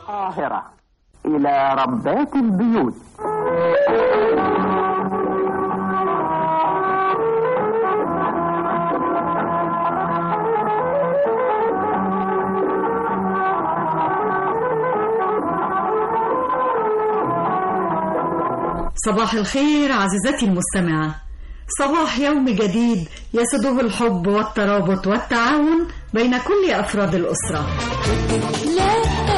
القاهرة إلى ربات البيوت صباح الخير عزيزتي المستمعة صباح يوم جديد يسده الحب والترابط والتعاون بين كل أفراد الأسرة لا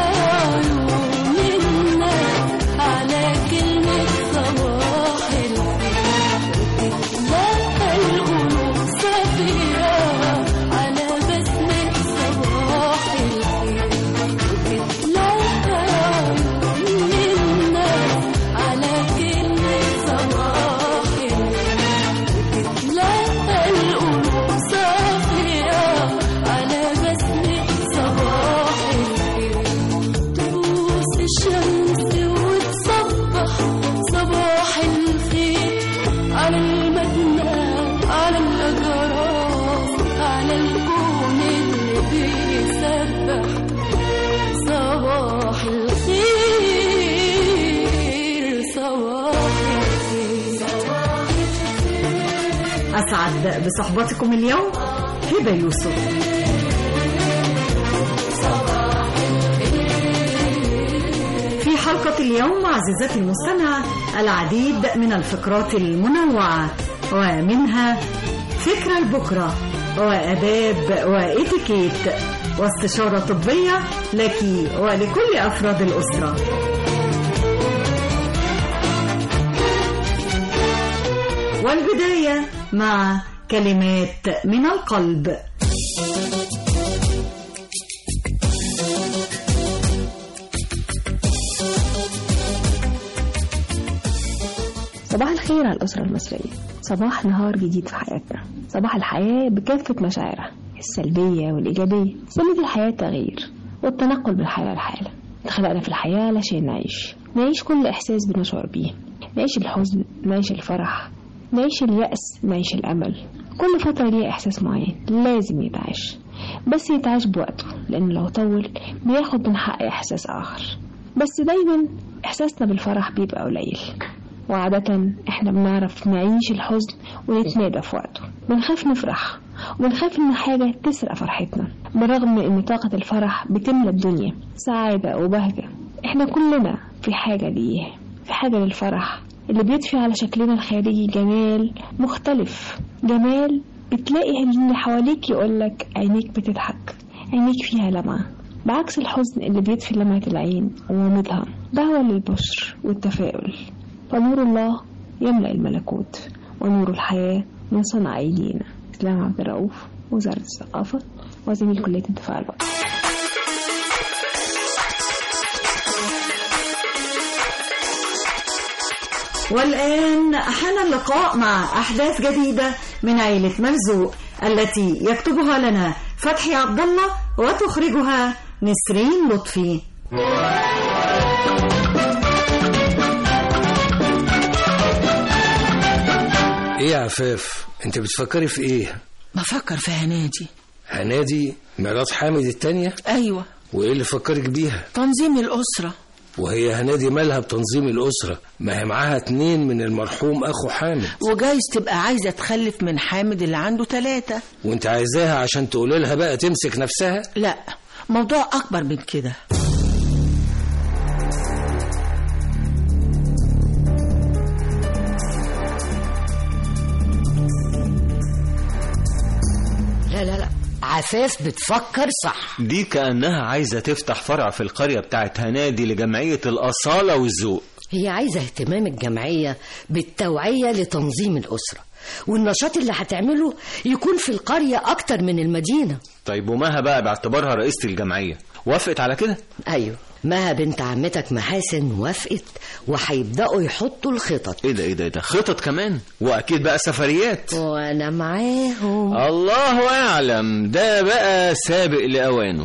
عيوننا على كلمة صباح الخير لا القلوب صافية على بسمة صباح الخير لا عيوننا على كلمة صباح الخير لا القلوب صافية على بسمة صباح الخير تبوس الشمس وتصبح صباح الخير على المبنى على الأجراس على الكون اللي بيسبح صباح الخير صباح الخير أسعد بصحبتكم اليوم هبة يوسف في حلقة اليوم عزيزتي المستمعة العديد من الفقرات المنوعة ومنها فكرة البكرة وآداب وإتيكيت واستشارة طبية لك ولكل أفراد الأسرة والبداية مع كلمات من القلب صباح الخير على الأسرة المصرية صباح نهار جديد في حياتنا صباح الحياة بكافة مشاعرها السلبية والإيجابية سنة الحياة تغيير والتنقل من حالة لحالة اتخلقنا في الحياة علشان نعيش نعيش كل إحساس بنشعر بيه نعيش الحزن نعيش الفرح نعيش اليأس نعيش الأمل كل فترة ليها إحساس معين لازم يتعاش بس يتعاش بوقته لأنه لو طول بياخد من حق إحساس آخر بس دايما إحساسنا بالفرح بيبقى قليل وعادة احنا بنعرف نعيش الحزن ونتمادى في وقته بنخاف نفرح وبنخاف ان حاجة تسرق فرحتنا بالرغم من ان طاقة الفرح بتملى الدنيا سعادة وبهجة احنا كلنا في حاجة ليه في حاجة للفرح اللي بيضفي على شكلنا الخارجي جمال مختلف جمال بتلاقي اللي حواليك يقولك عينيك بتضحك عينيك فيها لمعة بعكس الحزن اللي بيطفي لمعة العين وومضها دعوة للبشر والتفاؤل فنور الله يملأ الملكوت ونور الحياة من صنع أيدينا إسلام عبد الرؤوف وزارة الثقافة وزميل كلية الدفاع الوطني والآن حان اللقاء مع أحداث جديدة من عيلة مرزوق التي يكتبها لنا فتحي عبد الله وتخرجها نسرين لطفي ايه يا عفاف انت بتفكري في ايه بفكر في هنادي هنادي مرات حامد التانية ايوه وايه اللي فكرك بيها تنظيم الاسره وهي هنادي مالها بتنظيم الأسرة ما هي معاها اتنين من المرحوم أخو حامد وجايز تبقى عايزه تخلف من حامد اللي عنده ثلاثة وانت عايزاها عشان تقولي لها بقى تمسك نفسها لا موضوع اكبر من كده لا لا لا عفاف بتفكر صح دي كأنها عايزة تفتح فرع في القرية بتاعت هنادي لجمعية الأصالة والذوق هي عايزة اهتمام الجمعية بالتوعية لتنظيم الأسرة والنشاط اللي هتعمله يكون في القرية أكتر من المدينة طيب ومها بقى باعتبارها رئيسة الجمعية وافقت على كده أيوة مها بنت عمتك محاسن وافقت وهيبدأوا يحطوا الخطط ايه ده ايه ده ايه ده خطط كمان واكيد بقى سفريات وأنا معاهم الله اعلم ده بقى سابق لاوانه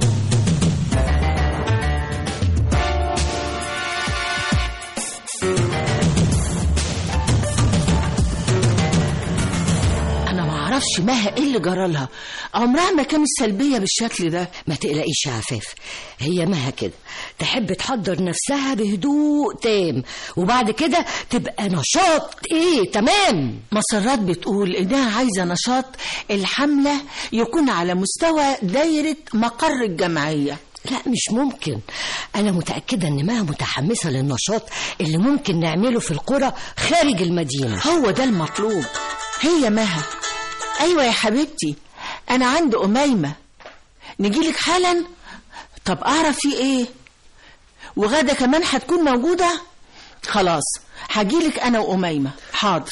انا ما اعرفش مها ايه اللي جرالها عمرها ما كانت سلبيه بالشكل ده ما تقلقيش يا عفاف هي مها كده تحب تحضر نفسها بهدوء تام وبعد كده تبقى نشاط ايه تمام مسرات بتقول إنها عايزة نشاط الحملة يكون على مستوى دايرة مقر الجمعية لا مش ممكن انا متاكده ان مها متحمسه للنشاط اللي ممكن نعمله في القرى خارج المدينه هو ده المطلوب هي مها أيوة يا حبيبتي أنا عند أميمة نجيلك حالا طب أعرف في إيه وغادة كمان هتكون موجودة خلاص هجيلك أنا وأميمة حاضر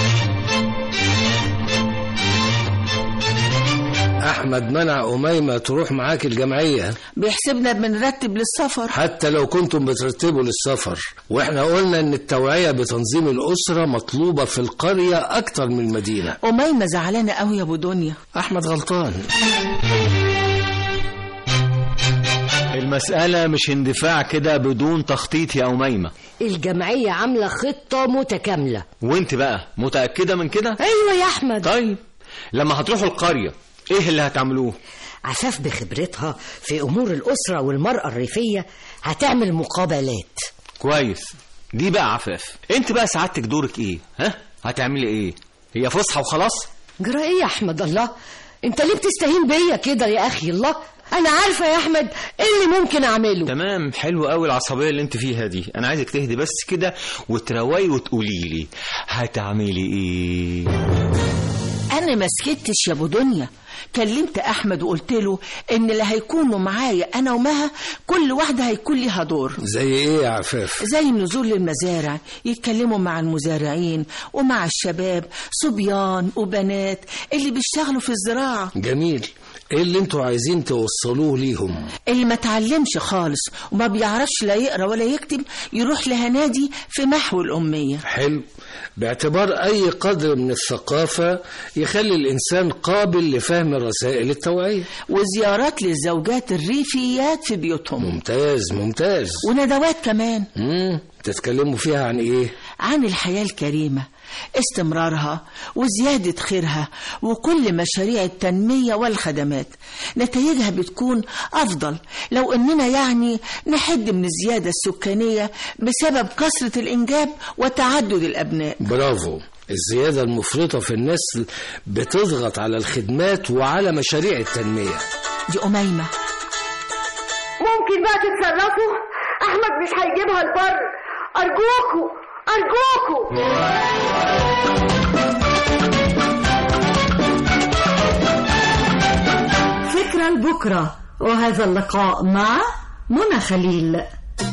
احمد منع اميمه تروح معاك الجمعيه بيحسبنا بنرتب للسفر حتى لو كنتم بترتبوا للسفر واحنا قلنا ان التوعيه بتنظيم الاسره مطلوبه في القريه اكتر من المدينه أميمة زعلانة قوي يا أبو دنيا احمد غلطان المسألة مش اندفاع كده بدون تخطيط يا أميمة الجمعيه عامله خطه متكامله وانت بقى متأكدة من كده ايوه يا احمد طيب لما هتروحوا القرية ايه اللي هتعملوه عفاف بخبرتها في امور الاسره والمراه الريفيه هتعمل مقابلات كويس دي بقى عفاف انت بقى سعادتك دورك ايه ها هتعملي ايه هي فسحة وخلاص جرى ايه يا احمد الله انت ليه بتستهين بيا كده يا اخي الله انا عارفه يا احمد ايه اللي ممكن اعمله تمام حلو قوي العصبية اللي انت فيها دي انا عايزك تهدي بس كده وتروي وتقولي لي هتعملي ايه أنا ما سكتش يا أبو دنيا كلمت أحمد وقلت له إن اللي هيكونوا معايا أنا ومها كل واحدة هيكون ليها دور زي ايه يا عفاف زي النزول للمزارع يتكلموا مع المزارعين ومع الشباب صبيان وبنات اللي بيشتغلوا في الزراعة جميل ايه اللي انتوا عايزين توصلوه ليهم اللي ما تعلمش خالص وما بيعرفش لا يقرا ولا يكتب يروح لهنادي في محو الأمية حلو باعتبار اي قدر من الثقافه يخلي الانسان قابل لفهم رسائل التوعيه وزيارات للزوجات الريفيات في بيوتهم ممتاز ممتاز وندوات كمان امم تتكلموا فيها عن ايه عن الحياة الكريمة استمرارها وزيادة خيرها وكل مشاريع التنمية والخدمات نتائجها بتكون أفضل لو أننا يعني نحد من الزيادة السكانية بسبب كثرة الإنجاب وتعدد الأبناء برافو الزيادة المفرطة في النسل بتضغط على الخدمات وعلى مشاريع التنمية دي أميمة ممكن بقى تتصرفوا احمد مش هيجيبها البر ارجوكوا ارجوكوا فكرة لبكرة وهذا اللقاء مع منى خليل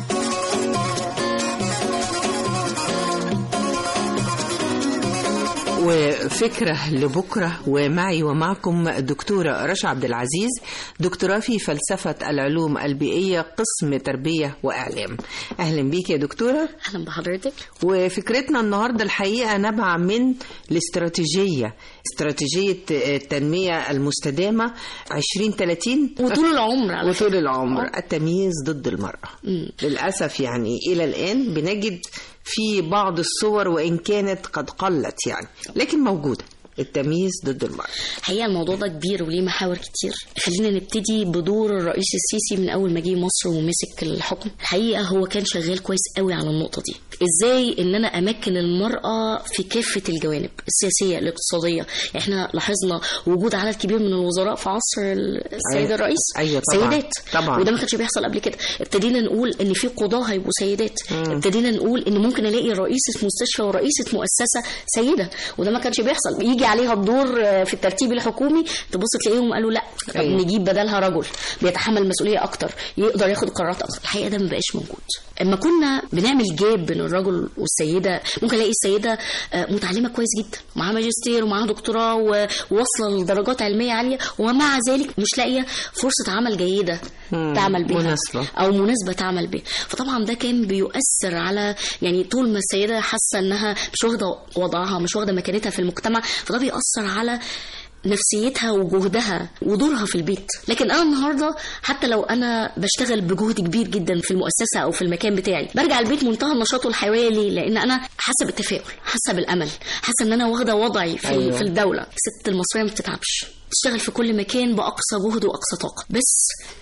وفكرة لبكرة ومعي ومعكم الدكتورة رشا عبد العزيز دكتوراه في فلسفة العلوم البيئية قسم تربية وإعلام أهلا بيك يا دكتورة اهلا بحضرتك وفكرتنا النهاردة الحقيقة نبع من الاستراتيجية استراتيجية التنمية المستدامة 2030 وطول العمر على وطول فكرة. العمر التمييز ضد المرأة للأسف يعني إلى الآن بنجد في بعض الصور وإن كانت قد قلت يعني لكن موجودة التمييز ضد المرأة الحقيقه الموضوع ده كبير وليه محاور كتير خلينا نبتدي بدور الرئيس السيسي من اول ما جه مصر ومسك الحكم الحقيقه هو كان شغال كويس قوي على النقطه دي ازاي ان انا امكن المراه في كافه الجوانب السياسيه الاقتصاديه احنا لاحظنا وجود عدد كبير من الوزراء في عصر السيد أيوة. الرئيس أيوة طبعاً. سيدات طبعاً. وده ما كانش بيحصل قبل كده ابتدينا نقول ان في قضاه هيبقوا سيدات ابتدينا نقول ان ممكن الاقي رئيسه مستشفى ورئيسه مؤسسه سيده وده ما كانش بيحصل يجي عليها الدور آه، في الترتيب الحكومي تبص تلاقيهم قالوا لا طب أيوة. نجيب بدلها رجل بيتحمل مسؤوليه اكتر يقدر ياخد قرارات اكتر الحقيقه ده ما بقاش موجود اما كنا بنعمل جاب بين الرجل والسيده ممكن الاقي السيده آه، متعلمه كويس جدا معاها ماجستير ومعاها دكتوراه و- وواصله لدرجات علميه عاليه ومع ذلك مش لاقيه فرصه عمل جيده مم. تعمل بيها مناسبة. او مناسبه تعمل بيها فطبعا ده كان بيؤثر على يعني طول ما السيده حاسه انها مش واخده وضعها مش واخده مكانتها في المجتمع فده بيأثر على نفسيتها وجهدها ودورها في البيت لكن انا النهارده حتى لو انا بشتغل بجهد كبير جدا في المؤسسه او في المكان بتاعي برجع البيت منتهى النشاط والحيويه ليه لان انا حاسه بالتفاؤل حاسه بالامل حاسه ان انا واخده وضعي في, أيوة. أيوة. في الدوله الست المصريه ما بتتعبش تشتغل في كل مكان باقصى جهد واقصى طاقه بس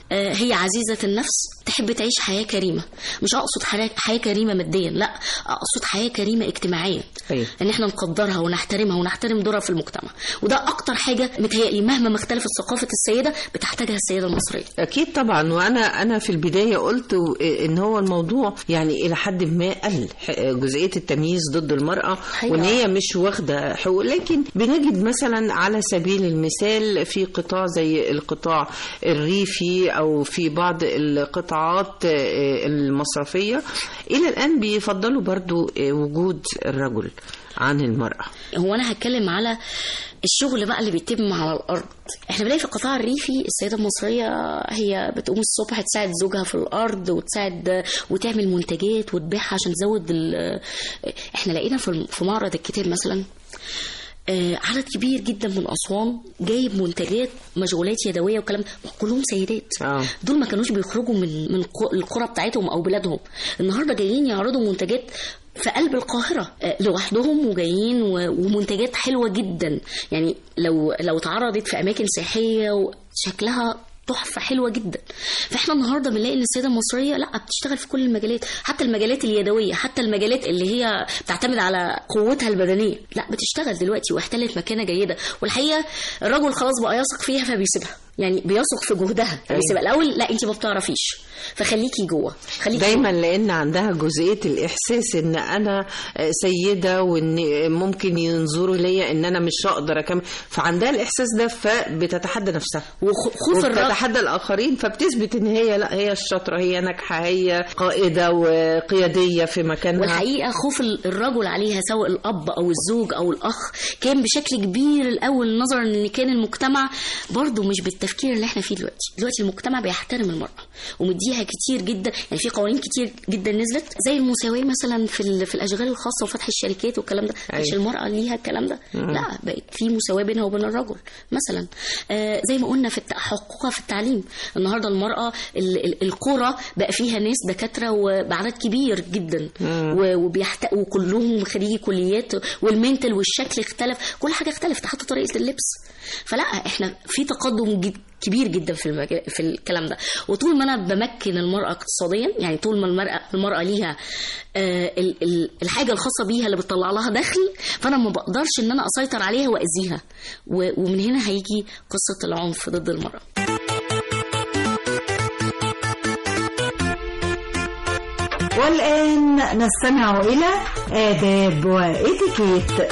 آه، هي عزيزة النفس تحب تعيش حياة كريمة مش أقصد حياة حياة كريمة ماديا لا أقصد حياة كريمة اجتماعيا أيوة. ان احنا نقدرها ونحترمها ونحترم دورها في المجتمع وده اكتر حاجه متهيألي مهما ما اختلفت ثقافه السيده بتحتاجها السيده المصريه اكيد طبعا وانا انا في البدايه قلت ان هو الموضوع يعني الى حد ما قل ح- جزئيه التمييز ضد المراه وان هي مش واخده حقوق لكن بنجد مثلا على سبيل المثال في قطاع زي القطاع الريفي او في بعض القطاعات آه، المصرفيه الى الان بيفضلوا برضو آه، وجود الرجل عن المراه هو انا هتكلم على الشغل بقى اللي بيتم على الارض احنا بنلاقي في القطاع الريفي السيده المصريه هي بتقوم الصبح تساعد زوجها في الارض وتساعد وتعمل منتجات وتبيعها عشان تزود ال- احنا لقينا في في معرض الكتاب مثلا آه، عدد كبير جدا من اسوان جايب منتجات مشغولات يدويه وكلام كلهم سيدات آه. دول ما كانوش بيخرجوا من من ق- القرى بتاعتهم او بلادهم النهارده جايين يعرضوا منتجات في قلب القاهرة آه، لوحدهم وجايين و- ومنتجات حلوة جدا يعني لو لو اتعرضت في أماكن سياحية وشكلها تحفة حلوة جدا فاحنا النهارده بنلاقي ان السيدة المصرية لا بتشتغل في كل المجالات حتى المجالات اليدوية حتى المجالات اللي هي بتعتمد على قوتها البدنية لا بتشتغل دلوقتي واحتلت مكانة جيدة والحقيقة الرجل خلاص بقى يثق فيها فبيسيبها يعني بيثق في جهدها فبيسيبها الاول لا انت ما بتعرفيش فخليكي جوه خليكي دايما لان عندها جزئيه الاحساس ان انا سيده وان ممكن ينظروا ليا ان انا مش هقدر اكمل فعندها الاحساس ده فبتتحدى نفسها وخوف الرجل وبتتحدى الاخرين فبتثبت ان هي لا هي الشاطره هي ناجحه هي قائده وقياديه في مكانها والحقيقه خوف ال- الرجل عليها سواء الاب او الزوج او الاخ كان بشكل كبير الاول نظرا ان كان المجتمع برضه مش بالتفكير اللي احنا فيه دلوقتي دلوقتي المجتمع بيحترم المراه ومديها كتير جدا يعني في قوانين كتير جدا نزلت زي المساواه مثلا في ال- في الاشغال الخاصه وفتح الشركات والكلام ده مش أيوة. المراه ليها الكلام ده مم. لا بقت في مساواه بينها وبين الرجل مثلا آه زي ما قلنا في الت- حقوقها في التعليم النهارده المراه ال- ال- القرى بقى فيها ناس دكاتره وبعدد كبير جدا و- وبيحت... وكلهم خريجي كليات والمنتل والشكل اختلف كل حاجه اختلفت حتى طريقه اللبس فلا احنا في تقدم جد كبير جدا في المج... في الكلام ده وطول ما انا بمكن المراه اقتصاديا يعني طول ما المراه المراه ليها آه ال... ال... الحاجه الخاصه بيها اللي بتطلع لها دخل فانا ما بقدرش ان انا اسيطر عليها واذيها و... ومن هنا هيجي قصه العنف ضد المراه والآن نستمع إلى آداب وإتيكيت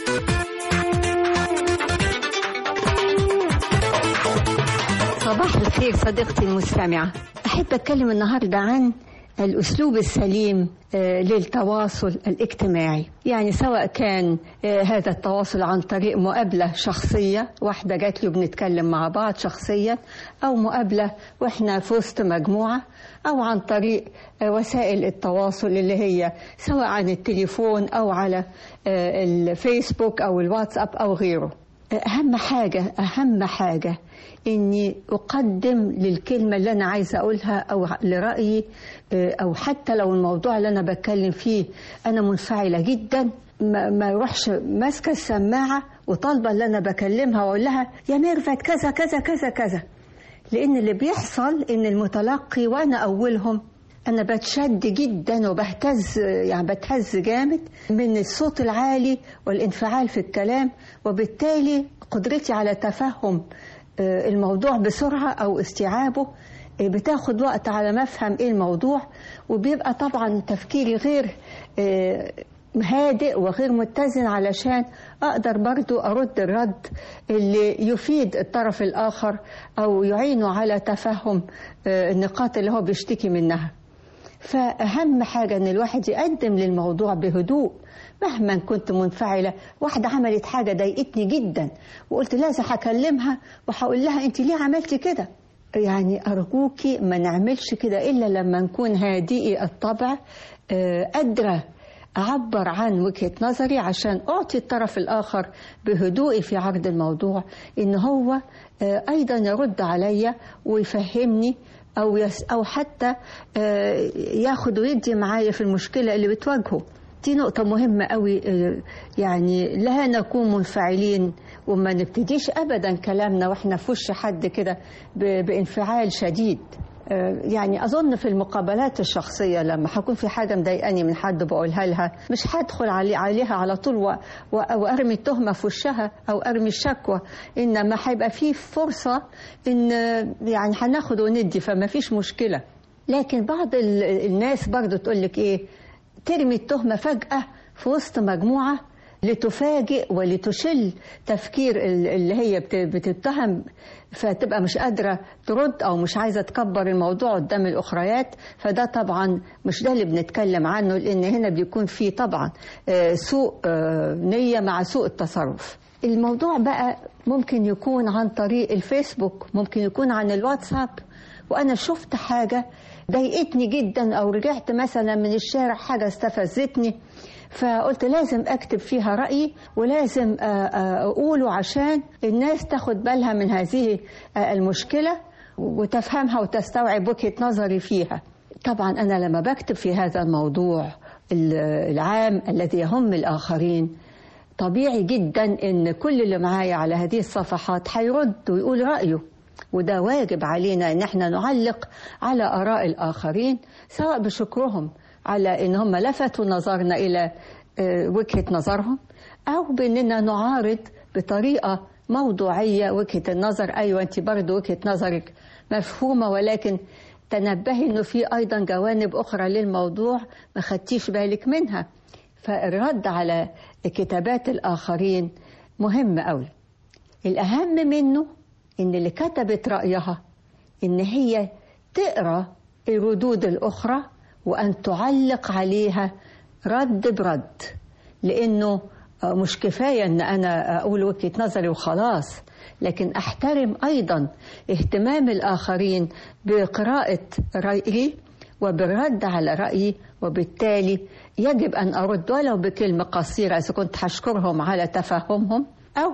صباح الخير صديقتي المستمعة أحب أتكلم النهاردة عن الأسلوب السليم آه، للتواصل الاجتماعي يعني سواء كان آه، هذا التواصل عن طريق مقابلة شخصية واحدة جات لي وبنتكلم مع بعض شخصيا أو مقابلة وإحنا في وسط مجموعة أو عن طريق آه، وسائل التواصل اللي هي سواء عن التليفون أو على آه، الفيسبوك أو الواتساب أو غيره أهم حاجة أهم حاجة إني أقدم للكلمة اللي أنا عايزة أقولها أو لرأيي آه، أو حتى لو الموضوع اللي أنا بتكلم فيه أنا منفعلة جدا ما ما اروحش ماسكه السماعه وطالبه اللي انا بكلمها واقول لها يا ميرفت كذا كذا كذا كذا لان اللي بيحصل ان المتلقي وانا اولهم انا بتشد جدا وبهتز يعني بتهز جامد من الصوت العالي والانفعال في الكلام وبالتالي قدرتي على تفهم آه، الموضوع بسرعه او استيعابه آه، بتاخد وقت على ما افهم ايه الموضوع وبيبقى طبعا تفكيري غير آه، هادئ وغير متزن علشان اقدر برضو ارد الرد اللي يفيد الطرف الاخر او يعينه على تفهم آه، النقاط اللي هو بيشتكي منها فأهم حاجة إن الواحد يقدم للموضوع بهدوء مهما كنت منفعلة واحدة عملت حاجة ضايقتني جدا وقلت لازم هكلمها وهقول لها أنت ليه عملتي كده يعني أرجوكي ما نعملش كده إلا لما نكون هادئي الطبع آه، قادرة أعبر عن وجهة نظري عشان أعطي الطرف الآخر بهدوء في عرض الموضوع إن هو آه، أيضا يرد عليا ويفهمني أو يس أو حتى آه، ياخد ويدي معايا في المشكلة اللي بتواجهه دي نقطة مهمة قوي آه، يعني لا نكون منفعلين وما نبتديش أبدا كلامنا وإحنا في وش حد كده ب- بانفعال شديد آه، يعني أظن في المقابلات الشخصية لما هكون في حاجة مضايقاني من حد بقولها لها مش هدخل علي عليها على طول و- و- وأرمي التهمة في وشها أو أرمي الشكوى إنما هيبقى في فرصة إن آه، يعني هناخد وندي فما فيش مشكلة لكن بعض ال- الناس برضو تقول لك إيه ترمي التهمة فجأة في وسط مجموعة لتفاجئ ولتشل تفكير ال- اللي هي بت- بتتهم فتبقى مش قادرة ترد أو مش عايزة تكبر الموضوع قدام الأخريات فده طبعا مش ده اللي بنتكلم عنه لأن هنا بيكون فيه طبعا آه، سوء آه، نية مع سوء التصرف الموضوع بقى ممكن يكون عن طريق الفيسبوك ممكن يكون عن الواتساب وأنا شفت حاجة ضايقتني جدا أو رجعت مثلا من الشارع حاجة استفزتني فقلت لازم أكتب فيها رأيي ولازم آه، آه، أقوله عشان الناس تاخد بالها من هذه آه، المشكلة وتفهمها وتستوعب وجهة نظري فيها طبعا أنا لما بكتب في هذا الموضوع ال- العام الذي يهم الآخرين طبيعي جدا ان كل اللي معايا على هذه الصفحات هيرد ويقول رايه وده واجب علينا ان احنا نعلق على اراء الاخرين سواء بشكرهم على ان هم لفتوا نظرنا الى آه، وجهه نظرهم او باننا نعارض بطريقه موضوعيه وجهه النظر ايوه انت برضه وجهه نظرك مفهومه ولكن تنبهي انه في ايضا جوانب اخرى للموضوع ما خدتيش بالك منها فالرد على كتابات الآخرين مهم قوي الأهم منه إن اللي كتبت رأيها إن هي تقرأ الردود الأخرى وأن تعلق عليها رد برد لأنه آه، مش كفاية أن أنا أقول وجهة نظري وخلاص لكن أحترم أيضا اهتمام الآخرين بقراءة رأيي وبالرد على رأيي وبالتالي يجب أن أرد ولو بكلمة قصيرة إذا كنت هشكرهم على تفهمهم أو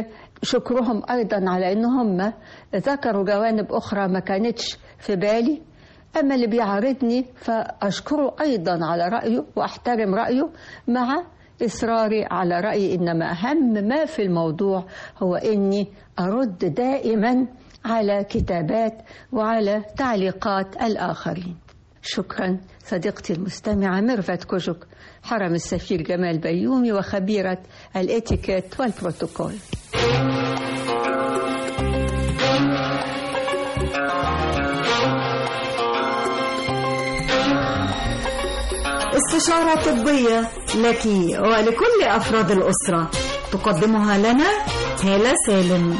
بشكرهم أيضا على أن هم ذكروا جوانب أخرى ما كانتش في بالي أما اللي بيعارضني فأشكره أيضا على رأيه وأحترم رأيه مع إصراري على رأيي إنما أهم ما في الموضوع هو إني أرد دائما على كتابات وعلى تعليقات الآخرين شكرا صديقتي المستمعة ميرفت كوجك حرم السفير جمال بيومي وخبيرة الاتيكيت والبروتوكول استشارة طبية لك ولكل أفراد الأسرة تقدمها لنا هالة سالم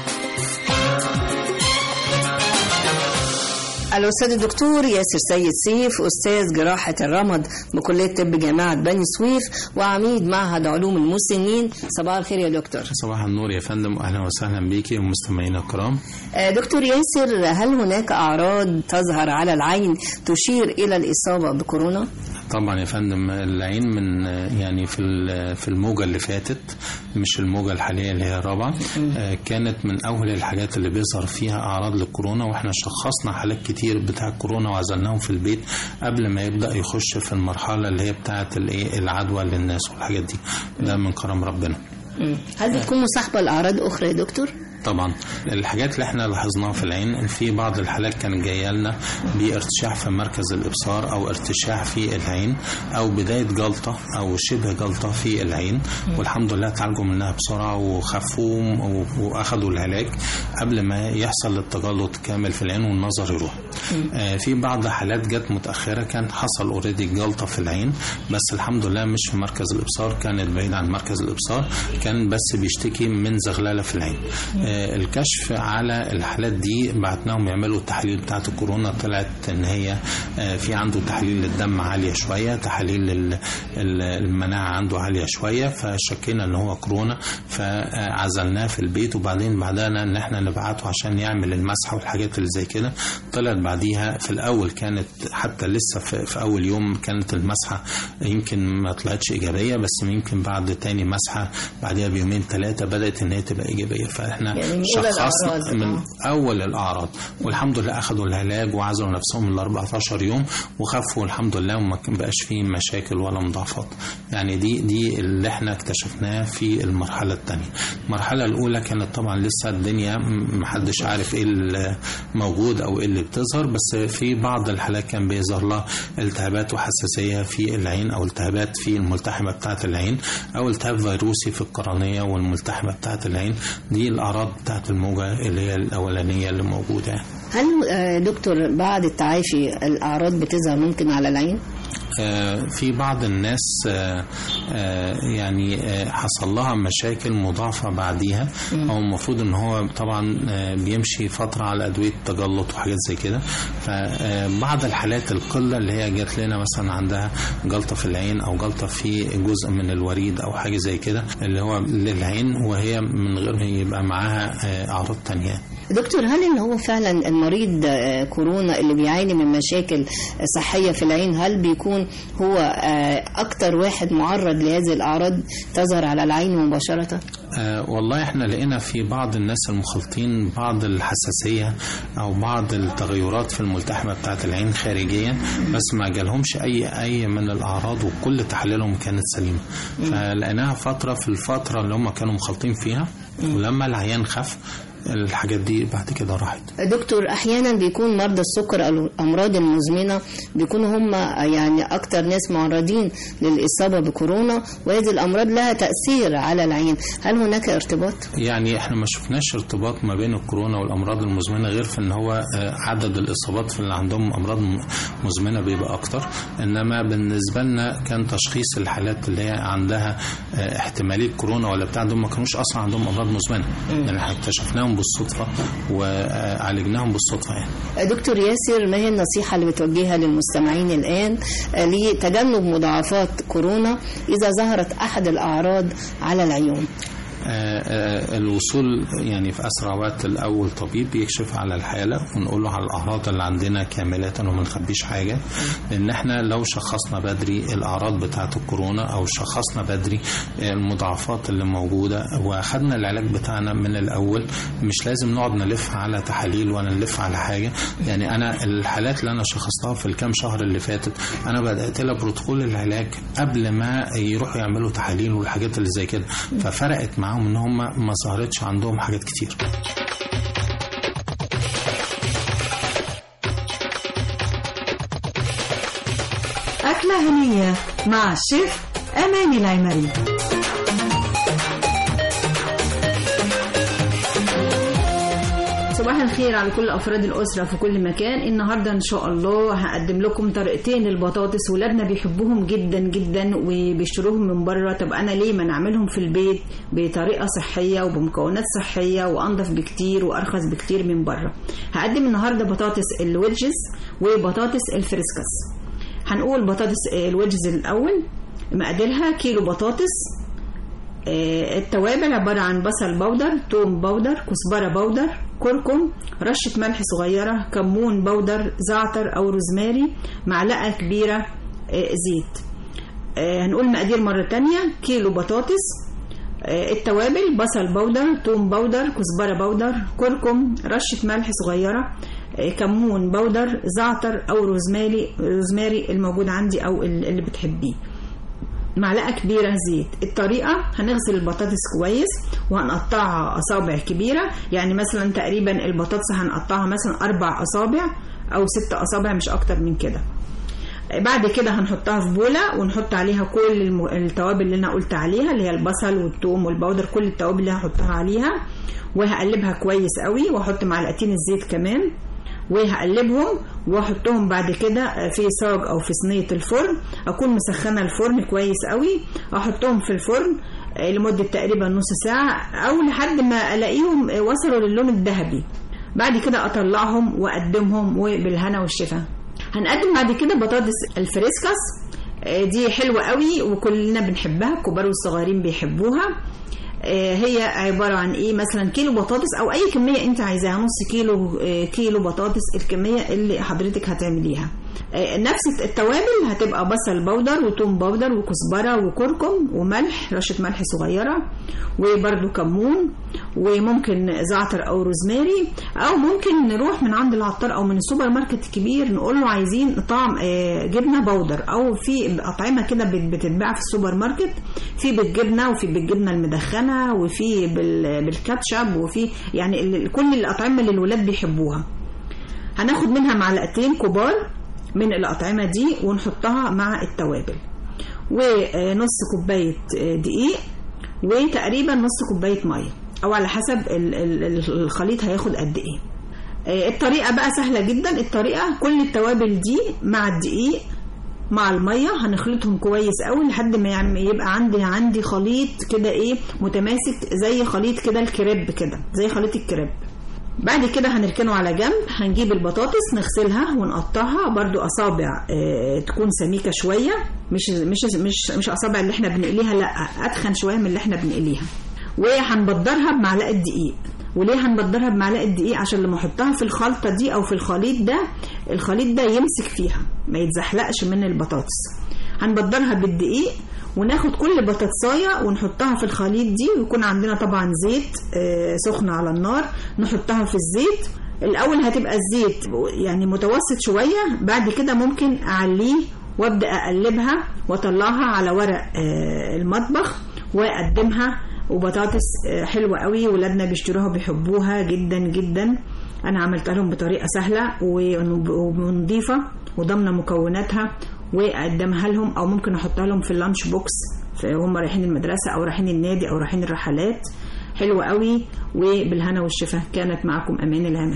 الأستاذ الدكتور ياسر سيد سيف أستاذ جراحة الرمد بكلية طب جامعة بني سويف وعميد معهد علوم المسنين صباح الخير يا دكتور صباح النور يا فندم واهلا وسهلا بيكي ومستمعينا الكرام آه، دكتور ياسر هل هناك أعراض تظهر على العين تشير إلى الإصابة بكورونا؟ طبعا يا فندم العين من يعني في ال- في الموجه اللي فاتت مش الموجه الحاليه اللي هي الرابعه آه، كانت من اول الحاجات اللي بيظهر فيها اعراض للكورونا واحنا شخصنا حالات كتير بتاع الكورونا وعزلناهم في البيت قبل ما يبدا يخش في المرحله اللي هي بتاعه الايه العدوى للناس والحاجات دي ده من كرم ربنا هل بتكون مصاحبة لأعراض أخرى يا دكتور؟ طبعا الحاجات اللي احنا لاحظناها في العين ان في بعض الحالات كانت جايه لنا بارتشاح في مركز الابصار او ارتشاح في العين او بدايه جلطه او شبه جلطه في العين والحمد لله تعالجوا منها بسرعه وخفوا و- واخدوا العلاج قبل ما يحصل التجلط كامل في العين والنظر يروح آه في بعض حالات جت متاخره كان حصل اوريدي جلطه في العين بس الحمد لله مش في مركز الابصار كانت بعيد عن مركز الابصار كان بس بيشتكي من زغلله في العين آه الكشف على الحالات دي بعتناهم يعملوا التحاليل بتاعه الكورونا طلعت ان هي آه في عنده تحاليل الدم عاليه شويه تحاليل ال- ال- المناعه عنده عاليه شويه فشكينا ان هو كورونا فعزلناه في البيت وبعدين بعدنا ان احنا نبعته عشان يعمل المسحه والحاجات اللي زي كده طلعت بعديها في الاول كانت حتى لسه في, في اول يوم كانت المسحه يمكن ما طلعتش ايجابيه بس يمكن بعد تاني مسحه بعديها بيومين ثلاثه بدات ان هي تبقى ايجابيه فاحنا يعني من أولى شخصنا الأعراض. من آه. اول الاعراض والحمد لله اخذوا العلاج وعزلوا نفسهم ال 14 يوم وخفوا الحمد لله وما كان بقاش فيه مشاكل ولا مضاعفات يعني دي دي اللي احنا اكتشفناه في المرحله الثانيه المرحله الاولى كانت طبعا لسه الدنيا م- محدش عارف ايه اللي موجود او ايه اللي بتظهر بس في بعض الحالات كان بيظهر لها التهابات وحساسيه في العين او التهابات في الملتحمه بتاعه العين او التهاب فيروسي في القرنيه والملتحمه بتاعه العين دي الاعراض بتاعه الموجه اللي هي الاولانيه اللي موجوده يعني. هل آه، دكتور بعد التعافي الأعراض بتظهر ممكن على العين؟ آه، في بعض الناس آه، آه، يعني آه، حصل لها مشاكل مضاعفة بعديها أو المفروض إن هو طبعا آه، بيمشي فترة على أدوية تجلط وحاجات زي كده فبعض الحالات القلة اللي هي جات لنا مثلا عندها جلطة في العين أو جلطة في جزء من الوريد أو حاجة زي كده اللي هو للعين وهي من غير ما يبقى معاها آه، أعراض تانية دكتور هل ان هو فعلا المريض آه، كورونا اللي بيعاني من مشاكل صحيه في العين هل بيكون هو آه، اكتر واحد معرض لهذه الاعراض تظهر على العين مباشره؟ آه والله احنا لقينا في بعض الناس المخالطين بعض الحساسية او بعض التغيرات في الملتحمة بتاعة العين خارجيا بس ما جالهمش اي اي من الاعراض وكل تحاليلهم كانت سليمة فلقيناها فترة في الفترة اللي هم كانوا مخالطين فيها ولما العيان خف الحاجات دي بعد كده راحت دكتور احيانا بيكون مرضى السكر او الامراض المزمنه بيكونوا هم يعني اكتر ناس معرضين للاصابه بكورونا وهذه الامراض لها تاثير على العين هل هناك ارتباط يعني احنا ما شفناش ارتباط ما بين الكورونا والامراض المزمنه غير في ان هو آه، عدد الاصابات في اللي عندهم امراض م- مزمنه بيبقى اكتر انما بالنسبه لنا كان تشخيص الحالات اللي هي عندها آه، احتماليه كورونا ولا بتاع دول ما كانوش اصلا عندهم امراض مزمنه يعني احنا اكتشفناهم بالصدفه وعالجناهم بالصدفه يعني دكتور ياسر ما هي النصيحة اللي بتوجهها للمستمعين الآن آه، لتجنب مضاعفات كورونا إذا ظهرت أحد الأعراض على العيون آه، آه، الوصول يعني في اسرع وقت الاول طبيب يكشف على الحاله ونقول له على الاعراض اللي عندنا كامله وما نخبيش حاجه لان احنا لو شخصنا بدري الاعراض بتاعه الكورونا او شخصنا بدري آه، المضاعفات اللي موجوده واخدنا العلاج بتاعنا من الاول مش لازم نقعد نلف على تحاليل ولا نلف على حاجه يعني انا الحالات اللي انا شخصتها في الكام شهر اللي فاتت انا بدات لها بروتوكول العلاج قبل ما يروحوا يعملوا تحاليل والحاجات اللي زي كده ففرقت معاهم ان هم ما ظهرتش عندهم حاجات كتير أكلة هنية مع الشيف أماني العمري صباح الخير على كل أفراد الأسرة في كل مكان النهاردة إن شاء الله هقدم لكم طريقتين للبطاطس ولادنا بيحبوهم جدا جدا وبيشتروهم من بره طب أنا ليه ما نعملهم في البيت بطريقة صحية وبمكونات صحية وأنضف بكتير وأرخص بكتير من بره هقدم النهاردة بطاطس الويدجز وبطاطس الفريسكاس هنقول بطاطس الويدجز الأول مقاديرها كيلو بطاطس آه، التوابل عبارة عن بصل بودر توم بودر كزبرة بودر كركم رشة ملح صغيرة كمون بودر زعتر أو روزماري معلقة كبيرة آه، زيت آه، هنقول مقادير مرة تانية كيلو بطاطس آه، التوابل بصل بودر توم بودر كزبرة بودر كركم رشة ملح صغيرة آه، كمون بودر زعتر أو روزماري روزماري الموجود عندي أو اللي بتحبيه معلقة كبيرة زيت الطريقة هنغسل البطاطس كويس وهنقطعها أصابع كبيرة يعني مثلا تقريبا البطاطس هنقطعها مثلا أربع أصابع أو ست أصابع مش أكتر من كده بعد كده هنحطها في بولة ونحط عليها كل الم- التوابل اللي أنا قلت عليها اللي هي البصل والثوم والبودر كل التوابل اللي هحطها عليها وهقلبها كويس قوي واحط معلقتين الزيت كمان وهقلبهم واحطهم بعد كده في صاج او في صينيه الفرن اكون مسخنه الفرن كويس قوي احطهم في الفرن لمده تقريبا نص ساعه او لحد ما الاقيهم وصلوا للون الذهبي بعد كده اطلعهم واقدمهم وبالهنا والشفا هنقدم بعد كده بطاطس الفريسكاس آه، دي حلوه قوي وكلنا بنحبها الكبار والصغيرين بيحبوها آه، هي عبارة عن ايه مثلا كيلو بطاطس او اي كمية انت عايزاها نص كيلو آه، كيلو بطاطس الكمية اللي حضرتك هتعمليها آه، نفس التوابل هتبقى بصل بودر وتوم بودر وكزبره وكركم وملح رشه ملح صغيره وبرده كمون وممكن زعتر او روزماري او ممكن نروح من عند العطار او من السوبر ماركت الكبير نقول له عايزين طعم آه، جبنه بودر او في اطعمه كده بت- بتتباع في السوبر ماركت في بالجبنه وفي بالجبنه المدخنه وفي بال- بالكاتشب وفي يعني ال- كل الاطعمه اللي الولاد بيحبوها هناخد منها معلقتين كبار من الأطعمة دي ونحطها مع التوابل ونص كوباية دقيق وتقريبا نص كوباية مية أو على حسب ال- ال- ال- الخليط هياخد قد إيه آه، الطريقة بقى سهلة جدا الطريقة كل التوابل دي مع الدقيق مع المية هنخلطهم كويس قوي لحد ما يعم- يبقى عندي عندي خليط كده ايه متماسك زي خليط كده الكريب كده زي خليط الكريب بعد كده هنركنه على جنب هنجيب البطاطس نغسلها ونقطعها برضو اصابع آه، تكون سميكه شويه مش مش مش مش اصابع اللي احنا بنقليها لا اتخن شويه من اللي احنا بنقليها وهنبدرها بمعلقه دقيق وليه هنبدرها بمعلقه دقيق عشان لما احطها في الخلطه دي او في الخليط ده الخليط ده يمسك فيها ما يتزحلقش من البطاطس هنبدرها بالدقيق وناخد كل بطاطسايه ونحطها في الخليط دي ويكون عندنا طبعا زيت آه، سخن على النار نحطها في الزيت الاول هتبقى الزيت يعني متوسط شويه بعد كده ممكن اعليه وابدا اقلبها واطلعها على ورق آه، المطبخ واقدمها وبطاطس آه، حلوه قوي ولادنا بيشتروها وبيحبوها جدا جدا انا عملتها لهم بطريقه سهله ون- ونظيفه وضامنه مكوناتها واقدمها لهم او ممكن احطها لهم في اللانش بوكس وهم رايحين المدرسه او رايحين النادي او رايحين الرحلات حلوه قوي وبالهنا والشفا كانت معكم امان العمل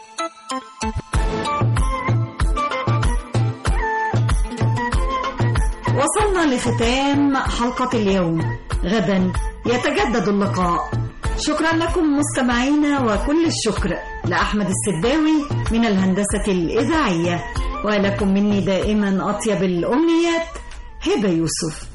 وصلنا لختام حلقة اليوم غدا يتجدد اللقاء شكرا لكم مستمعينا وكل الشكر لأحمد السداوي من الهندسة الإذاعية ولكم مني دائما أطيب الأمنيات هبة يوسف